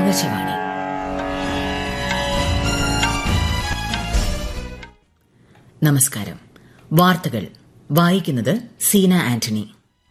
ആകാശവാണി നമസ്കാരം വാർത്തകൾ വായിക്കുന്നത് സീന ആന്റണി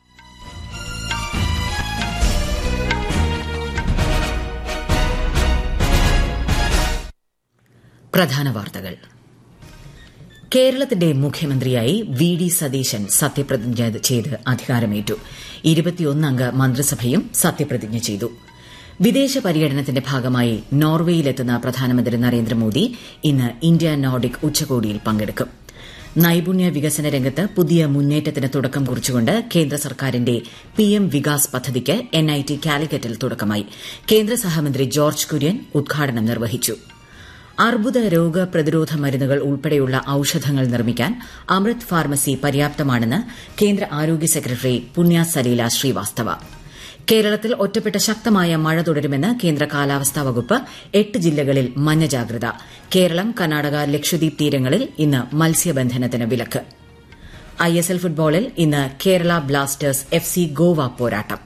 പ്രധാന വാർത്തകൾ കേരളത്തിന്റെ മുഖ്യമന്ത്രിയായി വി ഡി സതീശൻ സത്യപ്രതിജ്ഞ ചെയ്ത് അധികാരമേറ്റു ഇരുപത്തിയൊന്നംഗ മന്ത്രിസഭയും സത്യപ്രതിജ്ഞ ചെയ്തു വിദേശ പര്യടനത്തിന്റെ ഭാഗമായി നോർവേയിലെത്തുന്ന പ്രധാനമന്ത്രി നരേന്ദ്രമോദി ഇന്ന് ഇന്ത്യ നോർഡിക് ഉച്ചകോടിയിൽ പങ്കെടുക്കും നൈപുണ്യ വികസന രംഗത്ത് പുതിയ മുന്നേറ്റത്തിന് തുടക്കം കുറിച്ചുകൊണ്ട് കേന്ദ്ര സർക്കാരിന്റെ പിഎം വികാസ് പദ്ധതിക്ക് എൻഐടി കാലിക്കറ്റിൽ തുടക്കമായി കേന്ദ്ര സഹമന്ത്രി ജോർജ് കുര്യൻ ഉദ്ഘാടനം നിർവഹിച്ചു അർബുദ രോഗ പ്രതിരോധ മരുന്നുകൾ ഉൾപ്പെടെയുള്ള ഔഷധങ്ങൾ നിർമ്മിക്കാൻ അമൃത് ഫാർമസി പര്യാപ്തമാണെന്ന് കേന്ദ്ര ആരോഗ്യ സെക്രട്ടറി പുണ്യ സലീല ശ്രീവാസ്തവ കേരളത്തിൽ ഒറ്റപ്പെട്ട ശക്തമായ മഴ തുടരുമെന്ന് കേന്ദ്ര കാലാവസ്ഥാ വകുപ്പ് എട്ട് ജില്ലകളിൽ മഞ്ഞ ജാഗ്രത കേരളം കർണാടക ലക്ഷദ്വീപ് തീരങ്ങളിൽ ഇന്ന് മത്സ്യബന്ധനത്തിന് വിലക്ക് ഐഎസ്എൽ ഫുട്ബോളിൽ ഇന്ന് Kerala Blasters F C Goa പോരാട്ടം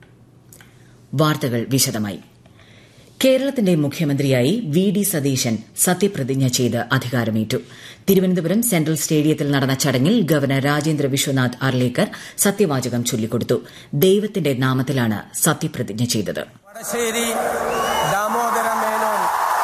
വാർത്തകൾ വിശദമായി കേരളത്തിന്റെ മുഖ്യമന്ത്രിയായി വി ഡി സതീശൻ സത്യപ്രതിജ്ഞ ചെയ്ത് അധികാരമേറ്റു തിരുവനന്തപുരം സെൻട്രൽ സ്റ്റേഡിയത്തിൽ നടന്ന ചടങ്ങിൽ ഗവർണർ രാജേന്ദ്ര വിശ്വനാഥ് അർലേക്കർ സത്യവാചകം ചൊല്ലിക്കൊടുത്തു ദൈവത്തിന്റെ നാമത്തിലാണ് സത്യപ്രതിജ്ഞ ചെയ്തത് വടശ്ശേരി ദാമോദര മേനോൻ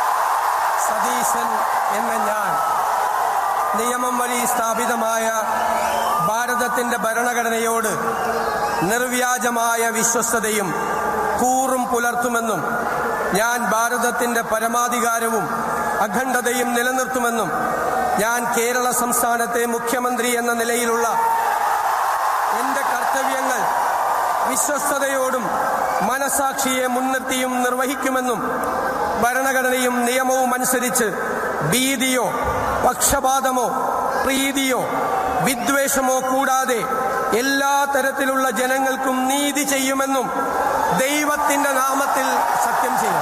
സതീശൻ എന്ന ഞാൻ നിയമം വഴി സ്ഥാപിതമായ ഭാരതത്തിന്റെ ഭരണഘടനയോട് നിർവ്യാജമായ വിശ്വസ്തതയും കൂറും പുലർത്തുമെന്നും ഞാൻ ഭാരതത്തിന്റെ പരമാധികാരവും അഖണ്ഡതയും നിലനിർത്തുമെന്നും ഞാൻ കേരള സംസ്ഥാനത്തെ മുഖ്യമന്ത്രി എന്ന നിലയിലുള്ള എന്റെ കർത്തവ്യങ്ങൾ വിശ്വസ്തയോടും മനസാക്ഷിയെ മുൻനിർത്തിയും നിർവഹിക്കുമെന്നും ഭരണഘടനയും നിയമവും അനുസരിച്ച് ഭീതിയോ പക്ഷപാതമോ പ്രീതിയോ വിദ്വേഷമോ കൂടാതെ എല്ലാ തരത്തിലുള്ള ജനങ്ങൾക്കും നീതി ചെയ്യുമെന്നും ദൈവത്തിന്റെ നാമത്തിൽ സത്യം ചെയ്യും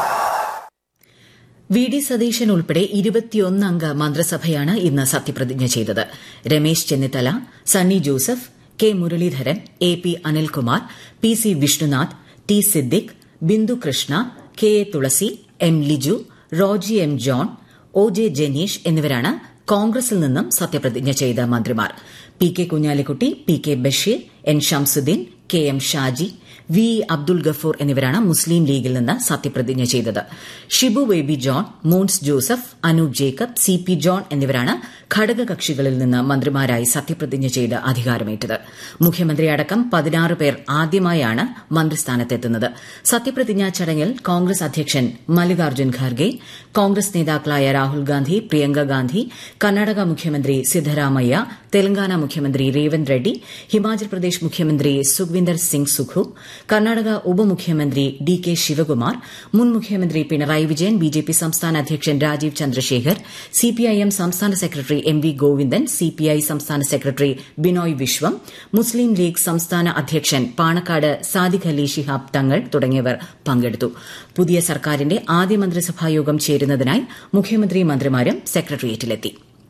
വി ഡി സതീശൻ ഉൾപ്പെടെ ഇരുപത്തിയൊന്നംഗ മന്ത്രിസഭയാണ് ഇന്ന് സത്യപ്രതിജ്ഞ ചെയ്തത് Ramesh Chennithala Sunny Joseph K Muraleedharan A P Anilkumar P C Vishnunath T Siddique Bindu Krishna K A Thulasi M Liju Roji M John O J Janish എന്നിവരാണ് കോൺഗ്രസിൽ നിന്നും സത്യപ്രതിജ്ഞ ചെയ്ത മന്ത്രിമാർ P K Kunhalikutty P K Basheer N Shamsuddin K M Shaji V Abdul Gafoor Muslim മുസ്ലിം ലീഗിൽ നിന്ന് സത്യപ്രതിജ്ഞ ചെയ്തത് Shibu Baby John Mons Joseph Anoop Jacob C P John എന്നിവരാണ് ഘടകകക്ഷികളിൽ നിന്ന് മന്ത്രിമാരായി സത്യപ്രതിജ്ഞ ചെയ്ത് അധികാരമേറ്റത് മുഖ്യമന്ത്രി അടക്കം പതിനാറ് പേർ ആദ്യമായാണ് മന്ത്രിസ്ഥാനത്തെത്തുന്നത് സത്യപ്രതിജ്ഞാ ചടങ്ങിൽ കോൺഗ്രസ് അധ്യക്ഷൻ മല്ലികാർജ്ജുൻ ഖാർഗെ കോൺഗ്രസ് നേതാക്കളായ രാഹുൽ ഗാന്ധി പ്രിയങ്ക ഗാന്ധി കർണാടക മുഖ്യമന്ത്രി സിദ്ധരാമയ്യ തെലങ്കാന മുഖ്യമന്ത്രി രേവന്ത് റെഡ്ഡി ഹിമാചൽ പ്രദേശ് മുഖ്യമന്ത്രി സുഖ്വിന്ദർ സിംഗ് സുഖു കർണാടക ഉപമുഖ്യമന്ത്രി ഡി കെ ശിവകുമാർ മുൻ മുഖ്യമന്ത്രി പിണറായി വിജയൻ ബിജെപി സംസ്ഥാന അധ്യക്ഷൻ രാജീവ് ചന്ദ്രശേഖർ സിപിഐഎം സംസ്ഥാന secretary M V Govindan CPI സംസ്ഥാന secretary Binoy Viswam Muslim League സംസ്ഥാന അധ്യക്ഷൻ പാണക്കാട് സാദിഖ് അലി ശിഹാബ് തങ്ങൾ തുടങ്ങിയവർ പങ്കെടുത്തു പുതിയ സർക്കാരിന്റെ ആദ്യ മന്ത്രിസഭായോഗം ചേരുന്നതിനായി മുഖ്യമന്ത്രി മന്ത്രിമാരും സെക്രട്ടേറിയറ്റിലെത്തി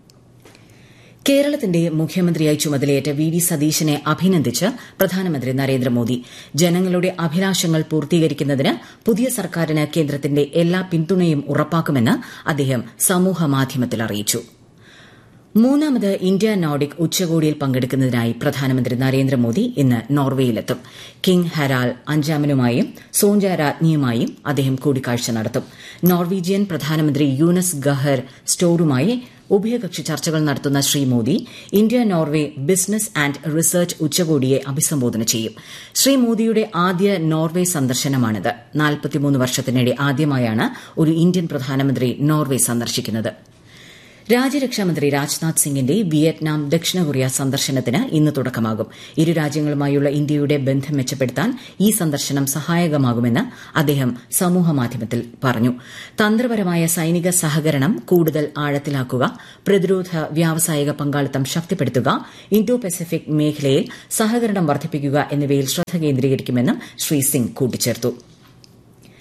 കേരളത്തിന്റെ മുഖ്യമന്ത്രിയായി ചുമതലയേറ്റ വി ഡി സതീശനെ അഭിനന്ദിച്ച് പ്രധാനമന്ത്രി നരേന്ദ്രമോദി ജനങ്ങളുടെ അഭിലാഷങ്ങൾ പൂർത്തീകരിക്കുന്നതിന് പുതിയ സർക്കാരിന് കേന്ദ്രത്തിന്റെ എല്ലാ പിന്തുണയും ഉറപ്പാക്കുമെന്ന് അദ്ദേഹം സമൂഹമാധ്യമത്തിൽ അറിയിച്ചു മൂന്നാമത് ഇന്ത്യ നോർഡിക് ഉച്ചകോടിയിൽ പങ്കെടുക്കുന്നതിനായി പ്രധാനമന്ത്രി നരേന്ദ്രമോദി ഇന്ന് നോർവേയിലെത്തും കിങ് ഹരാൽ അഞ്ചാമനുമായും സോഞ്ച രാജ്ഞിയുമായും അദ്ദേഹം കൂടിക്കാഴ്ച നടത്തും നോർവീജിയൻ പ്രധാനമന്ത്രി യൂനസ് ഗഹർ സ്റ്റോറുമായി ഉഭയകക്ഷി ചർച്ചകൾ നടത്തുന്ന Shri Modi India Norway business and research ഉച്ചകോടിയെ അഭിസംബോധന ചെയ്യും ശ്രീ മോദിയുടെ ആദ്യ നോർവെ സന്ദർശനമാണിത് നാൽപ്പത്തിമൂന്ന് വർഷത്തിനിടെ ആദ്യമായാണ് ഒരു ഇന്ത്യൻ പ്രധാനമന്ത്രി നോർവെ സന്ദർശിക്കുന്നത് രാജ്യരക്ഷാമന്ത്രി രാജ്നാഥ് സിംഗിന്റെ വിയറ്റ്നാം ദക്ഷിണ കൊറിയ സന്ദർശനത്തിന് ഇന്ന് തുടക്കമാകും ഇരു രാജ്യങ്ങളുമായുള്ള ഇന്ത്യയുടെ ബന്ധം മെച്ചപ്പെടുത്താൻ ഈ സന്ദർശനം സഹായകമാകുമെന്ന് അദ്ദേഹം സമൂഹമാധ്യമത്തിൽ പറഞ്ഞു തന്ത്രപരമായ സൈനിക സഹകരണം കൂടുതൽ ആഴത്തിലാക്കുക പ്രതിരോധ വ്യാവസായിക പങ്കാളിത്തം ശക്തിപ്പെടുത്തുക ഇന്തോ പസഫിക് മേഖലയിൽ സഹകരണം വർദ്ധിപ്പിക്കുക എന്നിവയിൽ ശ്രദ്ധ കേന്ദ്രീകരിക്കുമെന്നും ശ്രീ സിംഗ് കൂട്ടിച്ചേർത്തു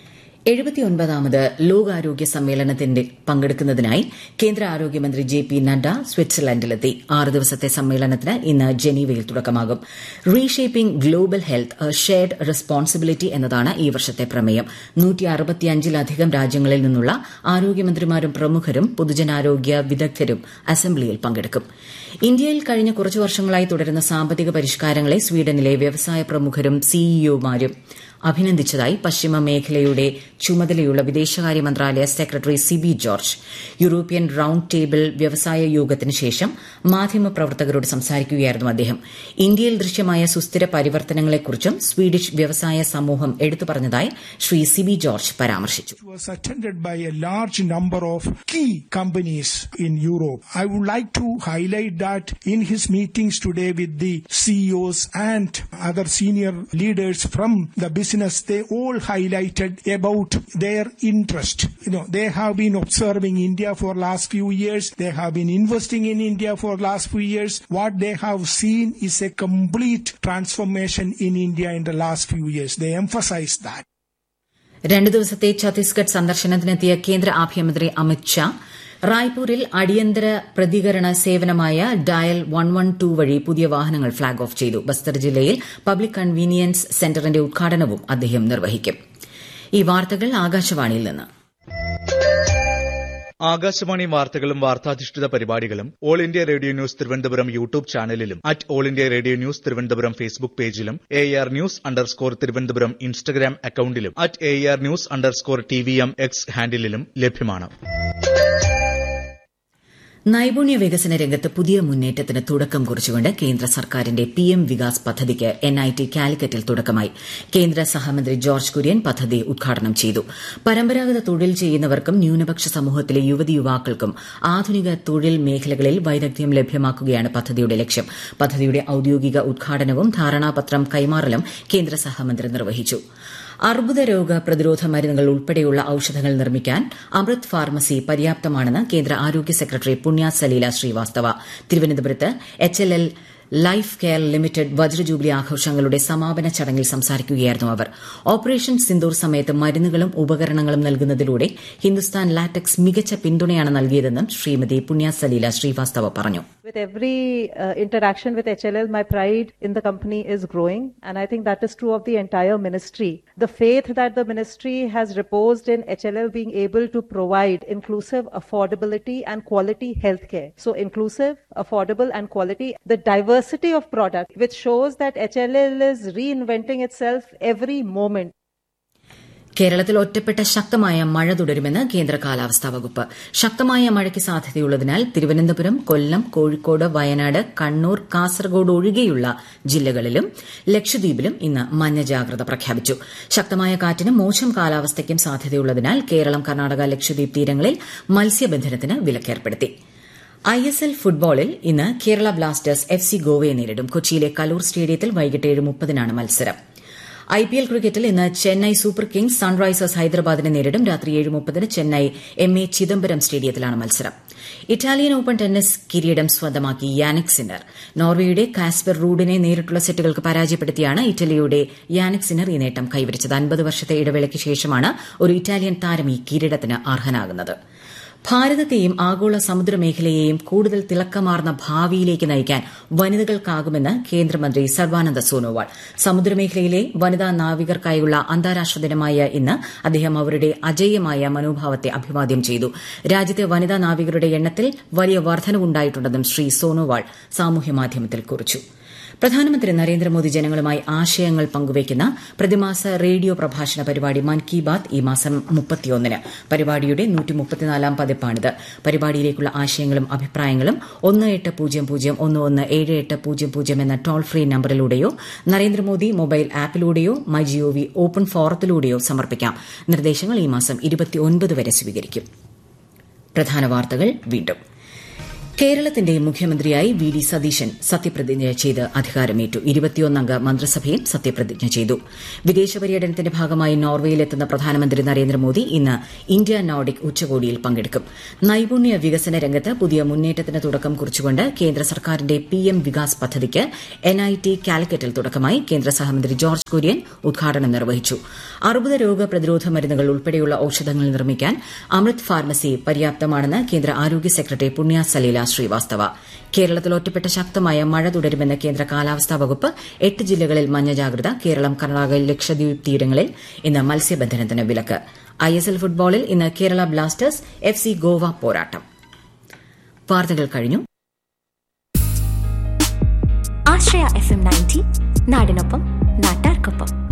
എഴുപത്തിയൊൻപതാമത് ലോകാരോഗ്യ സമ്മേളനത്തിന്റെ പങ്കെടുക്കുന്നതിനായി കേന്ദ്ര ആരോഗ്യമന്ത്രി ജെ പി നഡ്ഡ സ്വിറ്റ്സർലൻഡിലെത്തി ആറ് ദിവസത്തെ സമ്മേളനത്തിന് ഇന്ന് ജനീവയിൽ തുടക്കമാകും reshaping global health a shared responsibility എന്നതാണ് ഈ വർഷത്തെ പ്രമേയം നൂറ്റിയറുപത്തിയഞ്ചിലധികം രാജ്യങ്ങളിൽ നിന്നുള്ള ആരോഗ്യമന്ത്രിമാരും പ്രമുഖരും പൊതുജനാരോഗ്യ വിദഗ്ധരും അസംബ്ലിയിൽ പങ്കെടുക്കും ഇന്ത്യയിൽ കഴിഞ്ഞ കുറച്ചു വർഷങ്ങളായി തുടരുന്ന സാമ്പത്തിക പരിഷ്കാരങ്ങളെ സ്വീഡനിലെ വ്യവസായ പ്രമുഖരും സിഇഒമാരും അഭിനന്ദിച്ചതായി പശ്ചിമ മേഖലയുടെ ചുമതലയുള്ള വിദേശകാര്യ മന്ത്രാലയ secretary Sibi George European round table വ്യവസായ യോഗത്തിന് ശേഷം മാധ്യമപ്രവർത്തകരോട് സംസാരിക്കുകയായിരുന്നു അദ്ദേഹം ഇന്ത്യയിൽ ദൃശ്യമായ സുസ്ഥിര പരിവർത്തനങ്ങളെക്കുറിച്ചും സ്വീഡിഷ് വ്യവസായ സമൂഹം എടുത്തു പറഞ്ഞതായി ശ്രീ സിബി ജോർജ് പരാമർശിച്ചു was attended by a large number of key companies in Europe. I would like to highlight that in his meetings today with the CEOs and other senior leaders from the business, they all highlighted about their interest. You know, they have been observing India for last few years. They have been investing in India for last few years. What they have seen is a complete transformation in India in the last few years. They emphasize that. രണ്ടു ദിവസത്തെ ഛത്തീസ്ഗഡ് സന്ദർശനത്തിനെത്തിയ കേന്ദ്ര ആഭ്യന്തരമന്ത്രി അമിത് ഷാ റായ്പൂരിൽ അടിയന്തര പ്രതികരണ സേവനമായ dial one one two വഴി പുതിയ വാഹനങ്ങൾ ഫ്ളാഗ് ഓഫ് ചെയ്തു ബസ്തർ ജില്ലയിൽ പബ്ലിക് കൺവീനിയൻസ് സെന്ററിന്റെ ഉദ്ഘാടനവും അദ്ദേഹം നിർവഹിക്കും ഈ വാർത്തകൾ ആകാശവാണിയിൽ നിന്ന് ആകാശവാണി വാർത്തകളും വാർത്താധിഷ്ഠിത പരിപാടികളും all India radio news Thiruvananthapuram YouTube ചാനലിലും at all India radio news Thiruvananthapuram Facebook പേജിലും A R news underscore Thiruvananthapuram Instagram അക്കൌണ്ടിലും at A R news underscore T V M X ഹാൻഡിലും ലഭ്യമാണ് നൈപുണ്യ വികസന രംഗത്ത് പുതിയ മുന്നേറ്റത്തിന് തുടക്കം കുറിച്ചുകൊണ്ട് കേന്ദ്ര സർക്കാരിന്റെ പി എം വികാസ് പദ്ധതിക്ക് എൻ ഐ ടി കാലിക്കറ്റിൽ തുടക്കമായി കേന്ദ്ര സഹമന്ത്രി ജോർജ് കുര്യൻ പദ്ധതി ഉദ്ഘാടനം ചെയ്തു പരമ്പരാഗത തൊഴിൽ ചെയ്യുന്നവർക്കും ന്യൂനപക്ഷ സമൂഹത്തിലെ യുവതി യുവാക്കൾക്കും ആധുനിക തൊഴിൽ മേഖലകളിൽ വൈദഗ്ധ്യം ലഭ്യമാക്കുകയാണ് പദ്ധതിയുടെ ലക്ഷ്യം പദ്ധതിയുടെ ഔദ്യോഗിക ഉദ്ഘാടനവും ധാരണാപത്രം കൈമാറലും കേന്ദ്ര സഹമന്ത്രി നിർവഹിച്ചു അർബുദ രോഗ പ്രതിരോധ മരുന്നുകൾ ഉൾപ്പെടെയുള്ള ഔഷധങ്ങൾ നിർമ്മിക്കാൻ അമൃത് ഫാർമസി പര്യാപ്തമാണെന്ന് കേന്ദ്ര ആരോഗ്യ സെക്രട്ടറി പുണ്യ സലീല ശ്രീവാസ്തവ തിരുവനന്തപുരത്ത് H L L life care limited വജ്രജൂബിലി ആഘോഷങ്ങളുടെ സമാപന ചടങ്ങിൽ സംസാരിക്കുകയായിരുന്നു അവർ ഓപ്പറേഷൻ സിന്ദൂർ സമയത്ത് മരുന്നുകളും ഉപകരണങ്ങളും നൽകുന്നതിലൂടെ ഹിന്ദുസ്ഥാൻ ലാറ്റക്സ് മികച്ച പിന്തുണയാണ് നൽകിയതെന്നും ശ്രീമതി പുണ്യ സലീല ശ്രീവാസ്തവ പറഞ്ഞു With every uh, interaction with HLL, my pride in the company is growing, and I think that is true of the entire ministry. The faith that the ministry has reposed in HLL being able to provide inclusive affordability and quality healthcare. So, inclusive, affordable, and quality. The diversity of product, which shows that HLL is reinventing itself every moment. കേരളത്തിൽ ഒറ്റപ്പെട്ട ശക്തമായ മഴ തുടരുമെന്ന് കേന്ദ്ര കാലാവസ്ഥാ വകുപ്പ് ശക്തമായ മഴയ്ക്ക് സാധ്യതയുള്ളതിനാൽ തിരുവനന്തപുരം കൊല്ലം കോഴിക്കോട് വയനാട് കണ്ണൂർ കാസർഗോഡ് ഒഴികെയുള്ള ജില്ലകളിലും ലക്ഷദ്വീപിലും ഇന്ന് മഞ്ഞ ജാഗ്രത പ്രഖ്യാപിച്ചു ശക്തമായ കാറ്റിനും മോശം കാലാവസ്ഥയ്ക്കും സാധ്യതയുള്ളതിനാൽ കേരളം കർണാടക ലക്ഷദ്വീപ് തീരങ്ങളിൽ മത്സ്യബന്ധനത്തിന് വിലക്കേർപ്പെടുത്തി ഐ എസ് എൽ ഫുട്ബോളിൽ ഇന്ന് കേരള ബ്ലാസ്റ്റേഴ്സ് എഫ് സി ഗോവയെ നേരിടും കൊച്ചിയിലെ കലൂർ സ്റ്റേഡിയത്തിൽ വൈകിട്ട് ഏഴ് മുപ്പതിനാണ് മത്സരം ഐ പി എൽ ക്രിക്കറ്റിൽ ഇന്ന് ചെന്നൈ സൂപ്പർ കിങ്സ് സൺറൈസേഴ്സ് ഹൈദരാബാദിനെ നേരിടും രാത്രി ഏഴ് മുപ്പതിന് ചെന്നൈ എം എ ചിദംബരം സ്റ്റേഡിയത്തിലാണ് മത്സരം ഇറ്റാലിയൻ ഓപ്പൺ ടെന്നീസ് കിരീടം സ്വന്തമാക്കി യാനിക് സിന്നർ നോർവേയുടെ കാസ്പർ റൂഡിനെ നേരിട്ടുള്ള സെറ്റുകൾക്ക് പരാജയപ്പെടുത്തിയാണ് ഇറ്റലിയുടെ യാനിക് സിന്നർ ഈ നേട്ടം കൈവരിച്ചത് അൻപത് വർഷത്തെ ഇടവേളയ്ക്ക് ശേഷമാണ് ഒരു ഇറ്റാലിയൻ താരം ഈ കിരീടത്തിന് അർഹനാകുന്നത് ഭാരതത്തെയും ആഗോള സമുദ്രമേഖലയെയും കൂടുതൽ തിളക്കമാർന്ന ഭാവിയിലേക്ക് നയിക്കാൻ വനിതകൾക്കാകുമെന്ന് കേന്ദ്രമന്ത്രി സർബാനന്ദ സോനോവാൾ സമുദ്രമേഖലയിലെ വനിതാ നാവികർക്കായുള്ള അന്താരാഷ്ട്ര ദിനമായ ഇന്ന് അദ്ദേഹം അവരുടെ അജയ്യമായ മനോഭാവത്തെ അഭിവാദ്യം ചെയ്തു രാജ്യത്തെ വനിതാ നാവികരുടെ എണ്ണത്തിൽ വലിയ വർധനവുണ്ടായിട്ടുണ്ടെന്നും ശ്രീ സോനോവാൾ സാമൂഹ്യമാധ്യമത്തിൽ കുറിച്ചു പ്രധാനമന്ത്രി നരേന്ദ്രമോദി ജനങ്ങളുമായി ആശയങ്ങൾ പങ്കുവയ്ക്കുന്ന പ്രതിമാസ റേഡിയോ പ്രഭാഷണ പരിപാടി മൻ കി ബാത് ഈ മാസം മുപ്പത്തിയൊന്നിന് പരിപാടിയുടെ നൂറ്റിമുപ്പത്തിനാലാം പതിപ്പാണിത് പരിപാടിയിലേക്കുള്ള ആശയങ്ങളും അഭിപ്രായങ്ങളും ഒന്ന് എട്ട് പൂജ്യം പൂജ്യം ഒന്ന് ഒന്ന് ഏഴ് എട്ട് പൂജ്യം പൂജ്യം എന്ന ടോൾ ഫ്രീ നമ്പറിലൂടെയോ നരേന്ദ്രമോദി മൊബൈൽ ആപ്പിലൂടെയോ മൈ ജിഒവി ഓപ്പൺ ഫോറത്തിലൂടെയോ സമർപ്പിക്കാം നിർദ്ദേശങ്ങൾ ഈ മാസം ഇരുപത്തിയൊൻപത് വരെ സ്വീകരിക്കും പ്രധാന വാർത്തകൾ വീണ്ടും കേരളത്തിന്റെ മുഖ്യമന്ത്രിയായി വി ഡി സതീശൻ സത്യപ്രതിജ്ഞ ചെയ്ത് അധികാരമേറ്റു ഇരുപത്തിയൊന്നംഗ മന്ത്രിസഭയും സത്യപ്രതിജ്ഞ ചെയ്തു വിദേശ പര്യടനത്തിന്റെ ഭാഗമായി നോർവേയിലെത്തുന്ന പ്രധാനമന്ത്രി നരേന്ദ്രമോദി ഇന്ന് ഇന്ത്യ നോർഡിക് ഉച്ചകോടിയിൽ പങ്കെടുക്കും നൈപുണ്യ വികസന രംഗത്ത് പുതിയ മുന്നേറ്റത്തിന് തുടക്കം കുറിച്ചുകൊണ്ട് കേന്ദ്ര സർക്കാരിന്റെ പി എം വികാസ് പദ്ധതിക്ക് എൻ ഐ ടി കാലിക്കറ്റിൽ തുടക്കമായി കേന്ദ്ര സഹമന്ത്രി ജോർജ് കുര്യൻ ഉദ്ഘാടനം നിർവഹിച്ചു അർബുദ രോഗ പ്രതിരോധ മരുന്നുകൾ ഉൾപ്പെടെയുള്ള ഔഷധങ്ങൾ നിർമ്മിക്കാൻ അമൃത് ഫാർമസി പര്യാപ്തമാണെന്ന് കേന്ദ്ര ആരോഗ്യ സെക്രട്ടറി പുണ്യ സലീല ശ്രീവാസ്തവ കേരളത്തിൽ ഒറ്റപ്പെട്ട ശക്തമായ മഴ തുടരുമെന്ന് കേന്ദ്ര കാലാവസ്ഥാ വകുപ്പ് എട്ട് ജില്ലകളിൽ മഞ്ഞ ജാഗ്രത കേരളം കർണാടക ലക്ഷദ്വീപ് തീരങ്ങളിൽ ഇന്ന് മത്സ്യബന്ധനത്തിന് വിലക്ക് ഐഎസ്എൽ ഫുട്ബോളിൽ ഇന്ന് Kerala Blasters F C Goa പോരാട്ടം വാർത്തകൾ കഴിഞ്ഞു ആശ്രയ എഫ് എം നയൻറ്റി നാടിനൊപ്പം നാട്ടാർക്കൊപ്പം